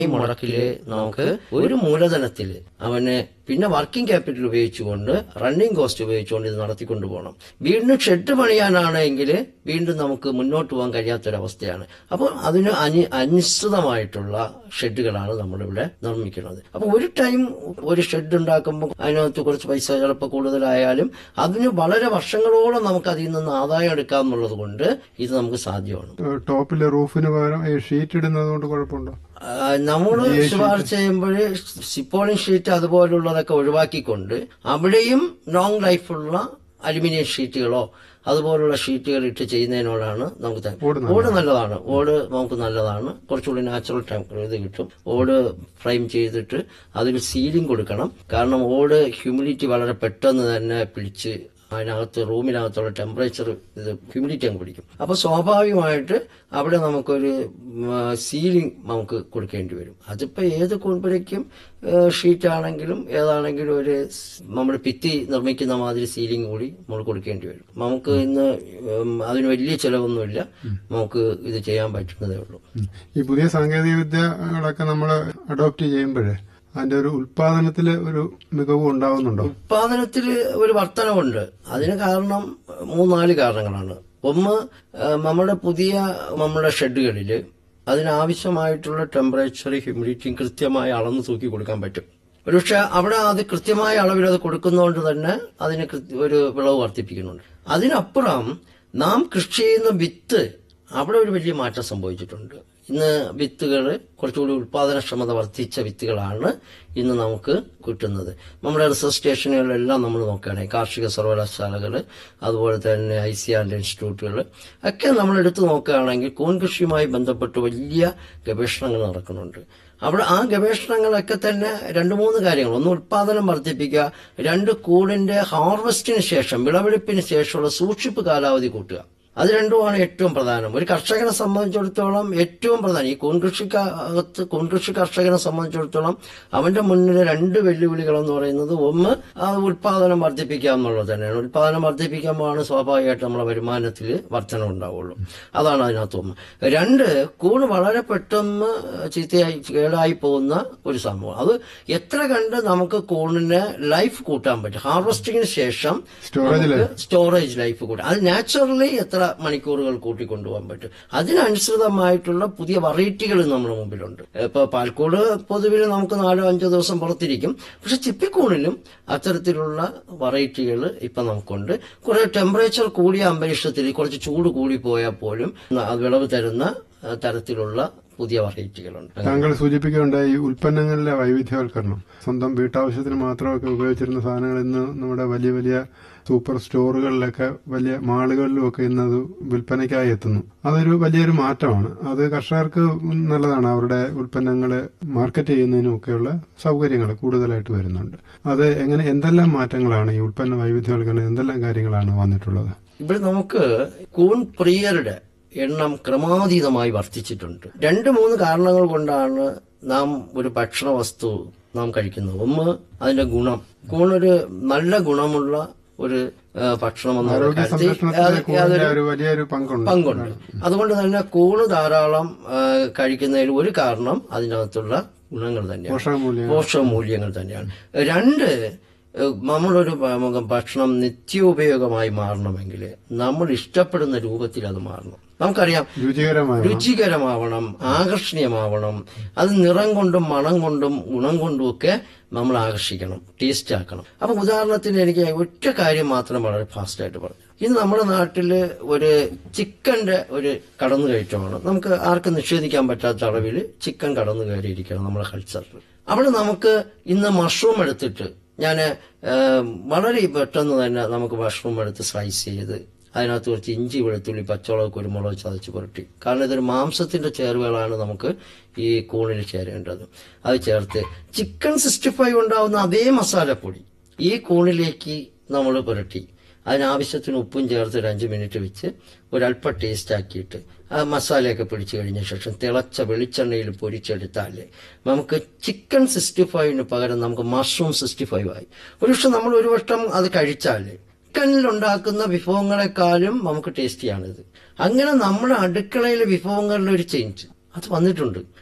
ഈ മുടക്കില് നമുക്ക് ഒരു മൂലധനത്തില് അവന് പിന്നെ വർക്കിംഗ് ക്യാപിറ്റൽ ഉപയോഗിച്ചുകൊണ്ട് റണ്ണിംഗ് കോസ്റ്റ് ഉപയോഗിച്ചുകൊണ്ട് ഇത് നടത്തിക്കൊണ്ടു പോകണം വീണ്ടും ഷെഡ് പണിയാനാണെങ്കിൽ വീണ്ടും നമുക്ക് മുന്നോട്ട് പോകാൻ കഴിയാത്തൊരവസ്ഥയാണ് അപ്പോൾ അതിന് അനി അനിശ്ചിതമായിട്ടുള്ള ഷെഡുകളാണ് നമ്മളിവിടെ നിർമ്മിക്കുന്നത് അപ്പോൾ ഒരു ടൈം ഒരു ഷെഡ് ഉണ്ടാക്കുമ്പോൾ അതിനകത്ത് കുറച്ച് പൈസ ചിലപ്പോൾ കൂടുതലായാലും അതിന് വളരെ വർഷങ്ങളോളം നമുക്ക് അതിൽ നിന്ന് ആദായം എടുക്കാം എന്നുള്ളത് കൊണ്ട് ഇത് നമുക്ക് സാധ്യമാണ് ഏഹ് ടോപ്പിലെ റൂഫിന് പകരം ഈ ഷീറ്റ് ഇടുന്നത് കൊണ്ട് കുഴപ്പമുണ്ടോ നമ്മൾ ശുപാർശ ചെയ്യുമ്പോൾ സിപ്പോളിംഗ് ഷീറ്റ് അതുപോലുള്ളതൊക്കെ ഒഴിവാക്കിക്കൊണ്ട് അവിടെയും ലോങ് ലൈഫുള്ള അലുമിനിയം ഷീറ്റുകളോ അതുപോലുള്ള ഷീറ്റുകൾ ഇട്ട് ചെയ്യുന്നതിനോടാണ് നമുക്ക് താല്പര്യം. ഓട് ഓട് നല്ലതാണ് ഓട് നമുക്ക് നല്ലതാണ് കുറച്ചുകൂടി നാച്ചുറൽ ടൈം ഇത് കിട്ടും ഓട് ഫ്രെയിം ചെയ്തിട്ട് അതിൽ സീലിംഗ് കൊടുക്കണം കാരണം ഓട് ഹ്യൂമിഡിറ്റി വളരെ പെട്ടെന്ന് തന്നെ പിടിച്ച് അതിനകത്ത് റൂമിനകത്തുള്ള ടെമ്പറേച്ചർ ഇത് ഹ്യൂമിഡിറ്റി അങ്ങ് പിടിക്കും അപ്പൊ സ്വാഭാവികമായിട്ട് അവിടെ നമുക്കൊരു സീലിംഗ് നമുക്ക് കൊടുക്കേണ്ടി വരും അതിപ്പോ ഏത് കുമ്പഴയ്ക്കും ഷീറ്റ് ആണെങ്കിലും ഏതാണെങ്കിലും ഒരു നമ്മൾ ഭിത്തി നിർമ്മിക്കുന്ന മാതിരി സീലിംഗ് കൂടി നമ്മൾ കൊടുക്കേണ്ടി വരും നമുക്ക് ഇന്ന് ഉം, അതിന് വലിയ ചെലവൊന്നുമില്ല നമുക്ക് ഇത് ചെയ്യാൻ പറ്റുന്നതേ ഉള്ളൂ ഉം. ഈ പുതിയ സാങ്കേതിക വിദ്യകളൊക്കെ നമ്മൾ അഡോപ്റ്റ് ചെയ്യുമ്പോഴേ അതിന്റെ ഒരു ഉൽപാദനത്തില് ഒരു മികവ് ഉണ്ടാവുന്നുണ്ടോ ഉത്പാദനത്തിൽ ഒരു വർധനവുണ്ട് അതിന് കാരണം മൂന്നാല് കാരണങ്ങളാണ് ഒന്ന് ആ, നമ്മുടെ പുതിയ നമ്മുടെ ഷെഡുകളിൽ അതിനാവശ്യമായിട്ടുള്ള ടെമ്പറേച്ചർ ഹ്യൂമിഡിറ്റിയും കൃത്യമായി അളന്ന് തൂക്കി കൊടുക്കാൻ പറ്റും ഒരുപക്ഷെ അവിടെ അത് കൃത്യമായ അളവിൽ അത് കൊടുക്കുന്നതുകൊണ്ട് തന്നെ അതിന് കൃത്യ- ഒരു വിളവ് വർദ്ധിപ്പിക്കുന്നുണ്ട് അതിനപ്പുറം നാം കൃഷി ചെയ്യുന്ന വിത്ത് അവിടെ ഒരു വലിയ മാറ്റം സംഭവിച്ചിട്ടുണ്ട് ഇന്ന് വിത്തുകൾ കുറച്ചുകൂടി ഉൽപാദനക്ഷമത വർദ്ധിച്ച വിത്തുകളാണ് ഇന്ന് നമുക്ക് കിട്ടുന്നത് നമ്മുടെ റിസർച്ച് സ്റ്റേഷനുകളിലെല്ലാം നമ്മൾ നോക്കുകയാണെങ്കിൽ കാർഷിക സർവകലാശാലകൾ അതുപോലെ തന്നെ ഐ സി ആൻഡ് ഇൻസ്റ്റിറ്റ്യൂട്ടുകൾ ഒക്കെ നമ്മൾ എടുത്തു നോക്കുകയാണെങ്കിൽ കൂൺ കൃഷിയുമായി ബന്ധപ്പെട്ട് വലിയ ഗവേഷണങ്ങൾ നടക്കുന്നുണ്ട് അവിടെ ആ ഗവേഷണങ്ങളൊക്കെ തന്നെ രണ്ട് മൂന്ന് കാര്യങ്ങൾ ഒന്ന് ഉൽപാദനം വർദ്ധിപ്പിക്കുക രണ്ട് കൂടിന്റെ ഹാർവസ്റ്റിന് ശേഷം വിളവെടുപ്പിന് ശേഷമുള്ള സൂക്ഷിപ്പ് കാലാവധി കൂട്ടുക അത് രണ്ടുമാണ് ഏറ്റവും പ്രധാനം ഒരു കർഷകനെ സംബന്ധിച്ചിടത്തോളം ഏറ്റവും പ്രധാനം ഈ കൂൺകൃഷിക്കകത്ത് കൂൺകൃഷി കർഷകനെ സംബന്ധിച്ചിടത്തോളം അവന്റെ മുന്നിൽ രണ്ട് വെല്ലുവിളികൾ എന്ന് പറയുന്നത് ഒന്ന് ആ ഉൽപാദനം വർദ്ധിപ്പിക്കുക എന്നുള്ളത് തന്നെയാണ് ഉൽപാദനം വർദ്ധിപ്പിക്കുമ്പോഴാണ് സ്വാഭാവികമായിട്ട് നമ്മുടെ വരുമാനത്തിൽ വർധന ഉണ്ടാവുള്ളൂ അതാണ് അതിനകത്ത് ഒന്ന് രണ്ട് കൂണ് വളരെ പെട്ടെന്ന് ചീത്തയായി കേടായി പോകുന്ന ഒരു സംഭവം അത് എത്ര കണ്ട് നമുക്ക് കൂണിന് ലൈഫ് കൂട്ടാൻ പറ്റും ഹാർവസ്റ്റിങ്ങിന് ശേഷം സ്റ്റോറേജ് നമുക്ക് സ്റ്റോറേജ് ലൈഫ് കൂട്ടാം അത് നാച്ചുറലി എത്ര മണിക്കൂറുകൾ കൂട്ടിക്കൊണ്ടുപോകാൻ പറ്റും അതിനനുസൃതമായിട്ടുള്ള പുതിയ വെറൈറ്റികൾ നമ്മുടെ മുമ്പിലുണ്ട് ഇപ്പൊ പാൽക്കൂട് പൊതുവിൽ നമുക്ക് നാലോ അഞ്ചോ ദിവസം പുറത്തിരിക്കും പക്ഷെ ചിപ്പിക്കൂണിലും അത്തരത്തിലുള്ള വെറൈറ്റികൾ ഇപ്പൊ നമുക്കുണ്ട് കുറെ ടെമ്പറേച്ചർ കൂടിയ അന്തരീക്ഷത്തിൽ കുറച്ച് ചൂട് കൂടി പോയാൽ പോലും അത് വിളവ് തരുന്ന ആ, തരത്തിലുള്ള പുതിയ വെറൈറ്റികളുണ്ട് താങ്കൾ സൂചിപ്പിക്കുകയുണ്ടായി ഈ ഉൽപ്പന്നങ്ങളിലെ വൈവിധ്യവൽക്കരണം സ്വന്തം വീട്ടാവശ്യത്തിന് മാത്രമൊക്കെ ഉപയോഗിച്ചിരുന്ന സാധനങ്ങൾ ഇന്ന് നമ്മുടെ വലിയ വലിയ സൂപ്പർ സ്റ്റോറുകളിലൊക്കെ വലിയ മാളുകളിലും ഒക്കെ ഇന്ന് അത് വിൽപ്പനയ്ക്കായി എത്തുന്നു അതൊരു വലിയൊരു മാറ്റമാണ് അത് കർഷകർക്ക് നല്ലതാണ് അവരുടെ ഉൽപ്പന്നങ്ങൾ മാർക്കറ്റ് ചെയ്യുന്നതിനും ഒക്കെയുള്ള സൗകര്യങ്ങൾ കൂടുതലായിട്ട് വരുന്നുണ്ട് അത് എങ്ങനെ എന്തെല്ലാം മാറ്റങ്ങളാണ് ഈ ഉൽപ്പന്ന വൈവിധ്യവൽക്കരണം എന്തെല്ലാം കാര്യങ്ങളാണ് വന്നിട്ടുള്ളത് ഇവിടെ നമുക്ക് കൂൺ പ്രിയരുടെ എണ്ണം ക്രമാതീതമായി വർദ്ധിച്ചിട്ടുണ്ട് രണ്ട് മൂന്ന് കാരണങ്ങൾ കൊണ്ടാണ് നാം ഒരു ഭക്ഷണ വസ്തു നാം കഴിക്കുന്നത് ഒന്ന് അതിന്റെ ഗുണം കൂണൊരു നല്ല ഗുണമുള്ള ഒരു ആ, ഭക്ഷണം എന്ന ആരോഗ്യ കാര്യത്തിൽ സംരക്ഷണത്തിന് യാതൊരു- കൂടിന്റെ ഒരു വലിയൊരു പങ്കുണ്ട് പങ്കുണ്ട് അതുകൊണ്ട് തന്നെ കൂണ് ധാരാളം ആ, കഴിക്കുന്നതിൽ ഒരു കാരണം അതിനകത്തുള്ള ഗുണങ്ങൾ തന്നെയാണ് പോഷകമൂല്യം പോഷകമൂല്യങ്ങൾ തന്നെയാണ് രണ്ട് ഏഹ്, നമ്മളൊരു ഭ- ഭക്ഷണം നിത്യോപയോഗമായി മാറണമെങ്കിൽ നമ്മൾ ഇഷ്ടപ്പെടുന്ന രൂപത്തിൽ അത് മാറണം നമുക്കറിയാം രുചികരമായ രുചികരമാവണം ആകർഷണീയമാവണം അത് നിറം കൊണ്ടും മണം കൊണ്ടും ഗുണം കൊണ്ടും ഒക്കെ നമ്മൾ ആകർഷിക്കണം ടേസ്റ്റ് ആക്കണം അപ്പൊ ഉദാഹരണത്തിന് എനിക്ക് ഒറ്റ കാര്യം മാത്രം വളരെ ഫാസ്റ്റ് ആയിട്ട് പറഞ്ഞു ഇന്ന് നമ്മുടെ നാട്ടില് ഒരു ചിക്കന്റെ ഒരു കടന്നുകയറ്റമാണ് നമുക്ക് ആർക്കും നിഷേധിക്കാൻ പറ്റാത്ത അളവിൽ ചിക്കൻ കടന്നു കയറിയിരിക്കണം നമ്മുടെ കൾച്ചറിൽ അവിടെ നമുക്ക് ഇന്ന് മഷ്റൂം എടുത്തിട്ട് ഞാൻ വളരെ പെട്ടെന്ന് തന്നെ നമുക്ക് മഷ്റൂം എടുത്ത് സ്ലൈസ് ചെയ്ത് അതിനകത്ത് കുറച്ച് ഇഞ്ചി വെളുത്തുള്ളി പച്ചമുളക് കുരുമുളക് ചതച്ച് പുരട്ടി കാരണം ഇതൊരു മാംസത്തിന്റെ ചേരുവകളാണ് നമുക്ക് ഈ കൂണിൽ ചേരേണ്ടത് അത് ചേർത്ത് ചിക്കൻ സിക്സ്റ്റി ഫൈവ് ഉണ്ടാവുന്ന അതേ മസാലപ്പൊടി ഈ കൂണിലേക്ക് നമ്മൾ പുരട്ടി അതിനാവശ്യത്തിന് ഉപ്പും ചേർത്ത് ഒരു അഞ്ച് മിനിറ്റ് വെച്ച് ഒരല്പം ടേസ്റ്റ് ആക്കിയിട്ട് ആ മസാലയൊക്കെ പിടിച്ചു കഴിഞ്ഞ ശേഷം തിളച്ച വെളിച്ചെണ്ണയിൽ പൊരിച്ചെടുത്താൽ നമുക്ക് ചിക്കൻ സിക്സ്റ്റി ഫൈവിന് പകരം നമുക്ക് മഷ്റൂം സിക്സ്റ്റി ഫൈവ് ആയി ഒരുപക്ഷെ നമ്മൾ ഒരു വട്ടം അത് കഴിച്ചാൽ ചിക്കനിലുണ്ടാക്കുന്ന വിഭവങ്ങളെക്കാളും നമുക്ക് ടേസ്റ്റിയാണിത് അങ്ങനെ നമ്മുടെ അടുക്കളയിലെ വിഭവങ്ങളുടെ ഒരു ചേഞ്ച് അത് വന്നിട്ടുണ്ട്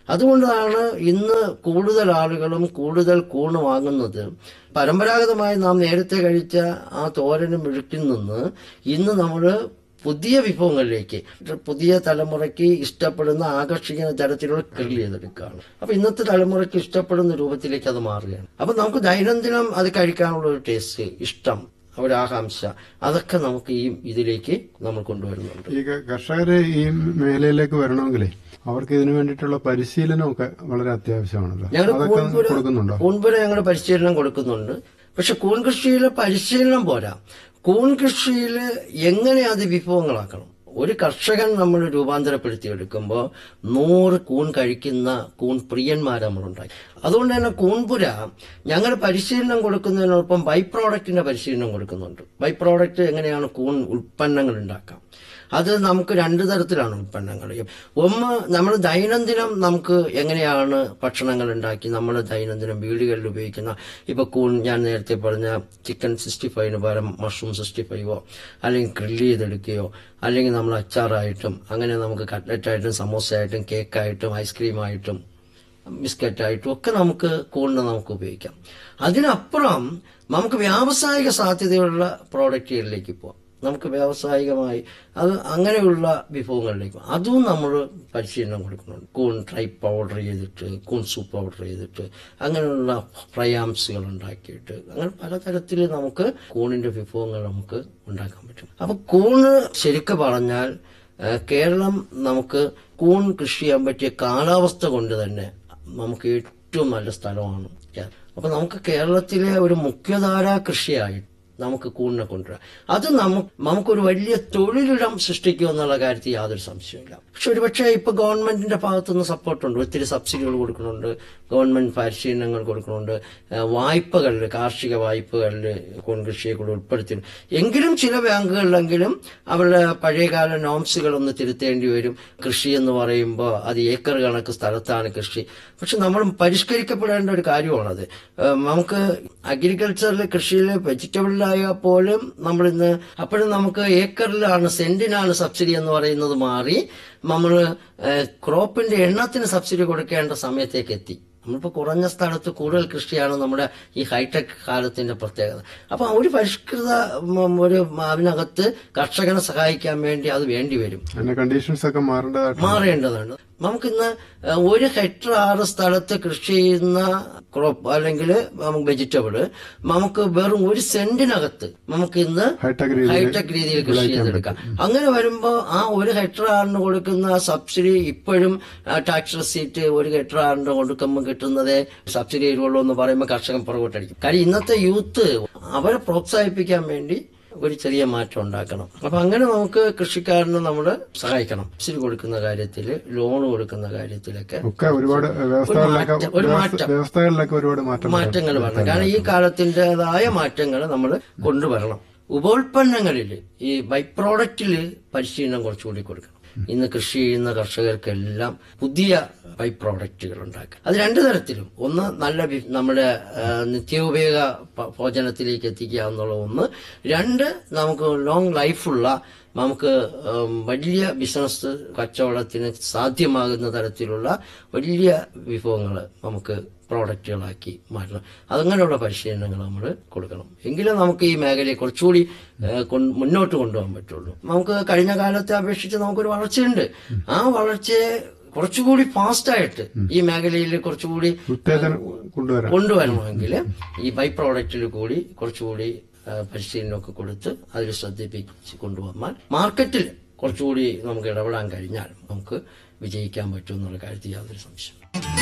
അതുകൊണ്ടാണ് ഇന്ന് കൂടുതൽ ആളുകളും കൂടുതൽ കൂണ് വാങ്ങുന്നത് പരമ്പരാഗതമായി നാം നേരത്തെ കഴിച്ച ആ തോരനും മെഴുക്കിൽ നിന്ന് ഇന്ന് നമ്മൾ പുതിയ വിഭവങ്ങളിലേക്ക് പുതിയ തലമുറയ്ക്ക് ഇഷ്ടപ്പെടുന്ന ആകർഷിക്കുന്ന തരത്തിലുള്ള ഗ്രിൽ ചെയ്തെടുക്കുകയാണ് അപ്പൊ ഇന്നത്തെ തലമുറയ്ക്ക് ഇഷ്ടപ്പെടുന്ന രൂപത്തിലേക്ക് അത് മാറുകയാണ് അപ്പൊ നമുക്ക് ദൈനംദിനം അത് കഴിക്കാനുള്ള ഒരു ടേസ്റ്റ് ഇഷ്ടം ഒരു ആകാംക്ഷ അതൊക്കെ നമുക്ക് ഈ ഇതിലേക്ക് നമ്മൾ കൊണ്ടുവരുന്നുണ്ട് ഈ ക- കർഷകര് ഈ മേഖലയിലേക്ക് വരണമെങ്കിലേ അവർക്ക് ഇതിനു വേണ്ടിയിട്ടുള്ള പരിശീലനമൊക്കെ വളരെ അത്യാവശ്യമാണല്ലോ ഞങ്ങൾ അതൊക്കെ കൂൺപുര കൊടുക്കുന്നുണ്ടോ കൂൺപുര ഞങ്ങൾ പരിശീലനം കൊടുക്കുന്നുണ്ട് പക്ഷെ കൂൺ കൃഷിയിൽ പരിശീലനം പോരാ കൂൺ കൃഷിയിൽ എങ്ങനെ അത് വിഭവങ്ങളാക്കണം ഒരു കർഷകൻ നമ്മൾ രൂപാന്തരപ്പെടുത്തിയെടുക്കുമ്പോൾ നൂറ് കൂൺ കഴിക്കുന്ന കൂൺ പ്രിയന്മാരെ നമ്മളുണ്ടായി അതുകൊണ്ട് തന്നെ കൂൺപുര ഞങ്ങൾ പരിശീലനം കൊടുക്കുന്നതിനോടൊപ്പം ബൈ പ്രോഡക്റ്റിന്റെ പരിശീലനം കൊടുക്കുന്നുണ്ട് ബൈ പ്രോഡക്റ്റ് എങ്ങനെയാണ് കൂൺ ഉൽപ്പന്നങ്ങൾ ഉണ്ടാക്കാം അത് നമുക്ക് രണ്ട് തരത്തിലാണ് ഉൽപ്പന്നങ്ങൾ ഒന്ന് നമ്മൾ ദൈനംദിനം നമുക്ക് എങ്ങനെയാണ് ഭക്ഷണങ്ങൾ ഉണ്ടാക്കി നമ്മൾ ദൈനംദിനം വീടുകളിൽ ഉപയോഗിക്കുന്ന ഇപ്പൊ കൂൺ ഞാൻ നേരത്തെ പറഞ്ഞ ചിക്കൻ സിക്സ്റ്റി ഫൈവിന് പകരം മഷ്റൂം സിക്സ്റ്റി ഫൈവോ അല്ലെങ്കിൽ ഗ്രില്ല് ചെയ്തെടുക്കുകയോ അല്ലെങ്കിൽ നമ്മൾ അച്ചാറായിട്ടും അങ്ങനെ നമുക്ക് കട്ട്ലറ്റായിട്ടും സമോസയായിട്ടും കേക്കായിട്ടും ഐസ്ക്രീമായിട്ടും ബിസ്ക്കറ്റായിട്ടും ഒക്കെ നമുക്ക് കൂണിന് നമുക്ക് ഉപയോഗിക്കാം അതിനപ്പുറം നമുക്ക് വ്യാവസായിക സാധ്യതയുള്ള പ്രോഡക്റ്റുകളിലേക്ക് പോവാം നമുക്ക് വ്യാവസായികമായി അത് അങ്ങനെയുള്ള വിഭവങ്ങളിലേക്ക് പോവാം. അതും നമ്മൾ പരിശീലനം കൊടുക്കുന്നുണ്ട് കൂൺ ഡ്രൈ പൗഡർ ചെയ്തിട്ട് കൂൺ സൂപ്പ് പൗഡർ ചെയ്തിട്ട് അങ്ങനെയുള്ള ഫ്രയാംസുകൾ ഉണ്ടാക്കിയിട്ട് അങ്ങനെ പലതരത്തിൽ നമുക്ക് കൂണിന്റെ വിഭവങ്ങൾ നമുക്ക് ഉണ്ടാക്കാൻ പറ്റും അപ്പൊ കൂണ് ശരിക്കും പറഞ്ഞാൽ ഏഹ് കേരളം നമുക്ക് കൂൺ കൃഷി ചെയ്യാൻ പറ്റിയ കാലാവസ്ഥ കൊണ്ട് തന്നെ നമുക്ക് ഏറ്റവും നല്ല സ്ഥലമാണ് കേരളം അപ്പൊ നമുക്ക് കേരളത്തിലെ ഒരു മുഖ്യധാരാ കൃഷിയായിട്ട് നമുക്ക് കൂണിനെ കൊണ്ടുവരാം അത് നമുക്ക് നമുക്കൊരു വലിയ തൊഴിലിടം സൃഷ്ടിക്കും എന്നുള്ള കാര്യത്തിൽ യാതൊരു സംശയമില്ല പക്ഷെ ഒരുപക്ഷെ ഇപ്പൊ ഗവൺമെന്റിന്റെ ഭാഗത്തുനിന്ന് സപ്പോർട്ടുണ്ട് ഒത്തിരി സബ്സിഡികൾ കൊടുക്കുന്നുണ്ട് ഗവൺമെന്റ് പരിശീലനങ്ങൾ കൊടുക്കുന്നുണ്ട് ഏഹ് വായ്പകളിൽ കാർഷിക വായ്പകളിൽ കൂൺ കൃഷിയെ കൂടെ ഉൾപ്പെടുത്തി എങ്കിലും ചില ബാങ്കുകളിലെങ്കിലും അവരുടെ പഴയകാല നോംസുകൾ ഒന്ന് തിരുത്തേണ്ടി വരും കൃഷി എന്ന് പറയുമ്പോൾ അത് ഏക്കർ കണക്ക് സ്ഥലത്താണ് കൃഷി പക്ഷെ നമ്മൾ പരിഷ്കരിക്കപ്പെടേണ്ട ഒരു കാര്യമാണത് ഏഹ് നമുക്ക് അഗ്രികൾച്ചറിൽ കൃഷിയിൽ വെജിറ്റബിളിലായാൽ പോലും നമ്മൾ ഇന്ന് അപ്പോഴും നമുക്ക് ഏക്കറിലാണ് സെന്റിനാണ് സബ്സിഡി എന്ന് പറയുന്നത് മാറി നമ്മൾ ക്രോപ്പിന്റെ എണ്ണത്തിന് സബ്സിഡി കൊടുക്കേണ്ട സമയത്തേക്ക് എത്തി നമ്മളിപ്പോൾ കുറഞ്ഞ സ്ഥലത്ത് കൂടുതൽ കൃഷിയാണ് നമ്മുടെ ഈ ഹൈടെക് കാലത്തിന്റെ പ്രത്യേകത അപ്പൊ ഒരു പരിഷ്കൃത ഉം, ഒരു അതിനകത്ത് കർഷകനെ സഹായിക്കാൻ വേണ്ടി അത് വേണ്ടി വരും അതിന്റെ കണ്ടീഷൻസ് ഒക്കെ മാറേണ്ടതായിട്ട് മാറേണ്ടതാണ് നമുക്കിന്ന് ഏഹ്, ഒരു ഹെക്ടർ ആറ് സ്ഥലത്ത് കൃഷി ചെയ്യുന്ന ക്രോപ്പ് അല്ലെങ്കിൽ നമുക്ക് വെജിറ്റബിള് നമുക്ക് വെറും ഒരു സെന്റിനകത്ത് നമുക്ക് ഇന്ന് ഹൈടെക് രീതിയിൽ ഹൈടെക് രീതിയിൽ കൃഷി ചെയ്തെടുക്കാം അങ്ങനെ വരുമ്പോൾ ആ ഒരു ഹെക്ടർ ആറിന് കൊടുക്കുന്ന സബ്സിഡി ഇപ്പോഴും ടാക്സ് റെസീറ്റ് ഒരു ഹെക്ടർ ആറിന് കൊടുക്കുമ്പോൾ കിട്ടുന്നതേ സബ്സിഡി വരുള്ളൂ എന്ന് പറയുമ്പോൾ കർഷകൻ പുറകോട്ടടിക്കും കാര്യം ഇന്നത്തെ യൂത്ത് അവരെ പ്രോത്സാഹിപ്പിക്കാൻ വേണ്ടി ഒരു ചെറിയ മാറ്റം ഉണ്ടാക്കണം അപ്പൊ അങ്ങനെ നമുക്ക് കൃഷിക്കാരനെ നമ്മൾ സഹായിക്കണം സബ്സിഡി കൊടുക്കുന്ന കാര്യത്തിൽ ലോൺ കൊടുക്കുന്ന കാര്യത്തിലൊക്കെ ഒക്കെ ഒരുപാട് വ്യവസ്ഥകളിലൊക്കെ മാറ്റം- ഒരു വ്യവസ്ഥ- മാറ്റം. വ്യവസ്ഥകളിലൊക്കെ ഒരുപാട് മാറ്റം മാറ്റങ്ങൾ വരണം കാരണം ഈ കാലത്തിൻ്റെതായ മാറ്റങ്ങൾ നമ്മൾ കൊണ്ടുവരണം ഉപോൽപ്പന്നങ്ങളിൽ ഈ ബൈ പ്രോഡക്റ്റിൽ പരിശീലനം കുറച്ചുകൂടി കൊടുക്കണം ഇന്ന് കൃഷി ചെയ്യുന്ന കർഷകർക്കെല്ലാം പുതിയ ബൈ പ്രോഡക്റ്റുകൾ ഉണ്ടാക്കുക അത് രണ്ടു തരത്തിലും ഒന്ന് നല്ല വി- നമ്മുടെ ആ, നിത്യോപയോഗ ഭ- ഭോജനത്തിലേക്ക് എത്തിക്കുക എന്നുള്ള ഒന്ന് രണ്ട് നമുക്ക് ലോങ് ലൈഫുള്ള നമുക്ക് ഉം, വലിയ ബിസിനസ് കച്ചവടത്തിന് സാധ്യമാകുന്ന തരത്തിലുള്ള വലിയ വിഭവങ്ങൾ നമുക്ക് പ്രോഡക്റ്റുകളാക്കി മാറ്റണം അതങ്ങനെയുള്ള പരിശീലനങ്ങൾ നമ്മൾ കൊടുക്കണം എങ്കിലേ നമുക്ക് ഈ മേഖലയെ കുറച്ചുകൂടി ഏഹ്, കൊണ്ട് മുന്നോട്ട് കൊണ്ടുപോകാൻ പറ്റുള്ളൂ നമുക്ക് കഴിഞ്ഞ കാലത്തെ അപേക്ഷിച്ച് നമുക്കൊരു വളർച്ചയുണ്ട് ആ വളർച്ചയെ കുറച്ചുകൂടി ഫാസ്റ്റായിട്ട് ഈ മേഖലയിൽ കുറച്ചുകൂടി ഉത്തേജനം കൊണ്ടുവരാം കൊണ്ടുവരണമെങ്കിൽ ഈ ബൈ പ്രോഡക്റ്റിൽ കൂടി കുറച്ചുകൂടി ആ, പരിശീലനമൊക്കെ കൊടുത്ത് അതിൽ ശ്രദ്ധിപ്പിച്ച് കൊണ്ടുവന്നാൽ മാർക്കറ്റിൽ കുറച്ചുകൂടി നമുക്ക് ഇടപെടാൻ കഴിഞ്ഞാൽ നമുക്ക് വിജയിക്കാൻ പറ്റും എന്നുള്ള കാര്യത്തിൽ യാതൊരു സംശയം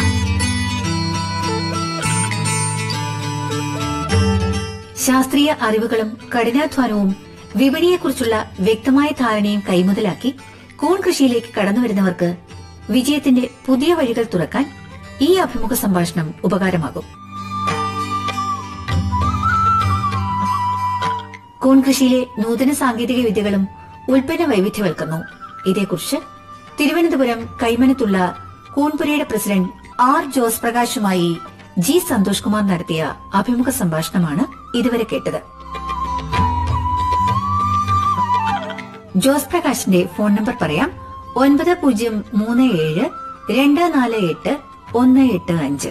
ശാസ്ത്രീയ അറിവുകളും കഠിനാധ്വാനവും വിപണിയെക്കുറിച്ചുള്ള വ്യക്തമായ ധാരണയും കൈമുതലാക്കി കൂൺ കൃഷിയിലേക്ക് കടന്നുവരുന്നവർക്ക് വിജയത്തിന്റെ പുതിയ വഴികൾ തുറക്കാൻ ഈ അഭിമുഖ സംഭാഷണം ഉപകാരമാകും കൂൺ കൃഷിയിലെ നൂതന സാങ്കേതിക വിദ്യകളും ഉൽപ്പന്ന വൈവിധ്യവൽക്കരണവും ഇതേക്കുറിച്ച് തിരുവനന്തപുരം കൈമനത്തുള്ള കൂൺപുരയുടെ പ്രസിഡന്റ് ആർ ജോസ് പ്രകാശുമായി ജി സന്തോഷ് കുമാർ നടത്തിയ അഭിമുഖ സംഭാഷണമാണ് ഇതുവരെ കേട്ടത് ജോസ് പ്രകാശിന്റെ ഫോൺ നമ്പർ പറയാം ഒൻപത് പൂജ്യം മൂന്ന് ഏഴ് രണ്ട് നാല് എട്ട് ഒന്ന് എട്ട് അഞ്ച്